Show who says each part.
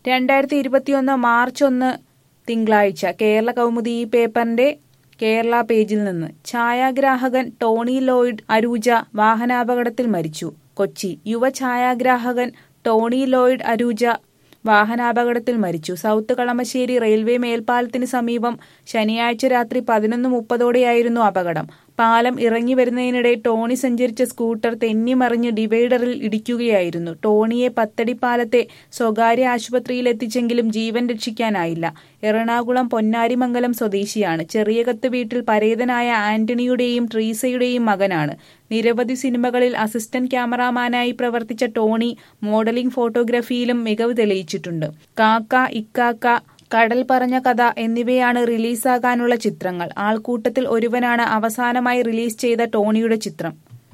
Speaker 1: രണ്ടായിരത്തി ഇരുപത്തിയൊന്ന് മാർച്ച് ഒന്ന് തിങ്കളാഴ്ച കേരള കൗമുദി ഈ പേപ്പറിന്റെ കേരള പേജിൽ നിന്ന് ഛായാഗ്രാഹകൻ ടോണി ലോയിഡ് അരൂജ വാഹനാപകടത്തിൽ മരിച്ചു കൊച്ചി യുവ ഛായാഗ്രാഹകൻ ടോണി ലോയിഡ് അരൂജ വാഹനാപകടത്തിൽ മരിച്ചു സൗത്ത് കളമശ്ശേരി റെയിൽവേ മേൽപ്പാലത്തിന് സമീപം ശനിയാഴ്ച രാത്രി പതിനൊന്ന് മുപ്പതോടെയായിരുന്നു അപകടം പാലം ഇറങ്ങി വരുന്നതിനിടെ ടോണി സഞ്ചരിച്ച സ്കൂട്ടർ തെന്നിമറിഞ്ഞ് ഡിവൈഡറിൽ ഇടിക്കുകയായിരുന്നു ടോണിയെ പത്തടിപ്പാലത്തെ സ്വകാര്യ ആശുപത്രിയിൽ എത്തിച്ചെങ്കിലും ജീവൻ രക്ഷിക്കാനായില്ല എറണാകുളം പൊന്നാരിമംഗലം സ്വദേശിയാണ് ചെറിയകത്ത് വീട്ടിൽ പരേതനായ ആന്റണിയുടെയും ട്രീസയുടെയും മകനാണ് നിരവധി സിനിമകളിൽ അസിസ്റ്റന്റ് ക്യാമറാമാനായി പ്രവർത്തിച്ച ടോണി മോഡലിംഗ് ഫോട്ടോഗ്രാഫിയിലും മികവ് തെളിയിച്ചിട്ടുണ്ട് കാക്ക ഇക്കാക്ക കടൽ പറഞ്ഞ കഥ എന്നിവയാണ് റിലീസാകാനുള്ള ചിത്രങ്ങൾ ആൾക്കൂട്ടത്തിൽ ഒരുവനാണ് അവസാനമായി റിലീസ് ചെയ്ത ടോണിയുടെ ചിത്രം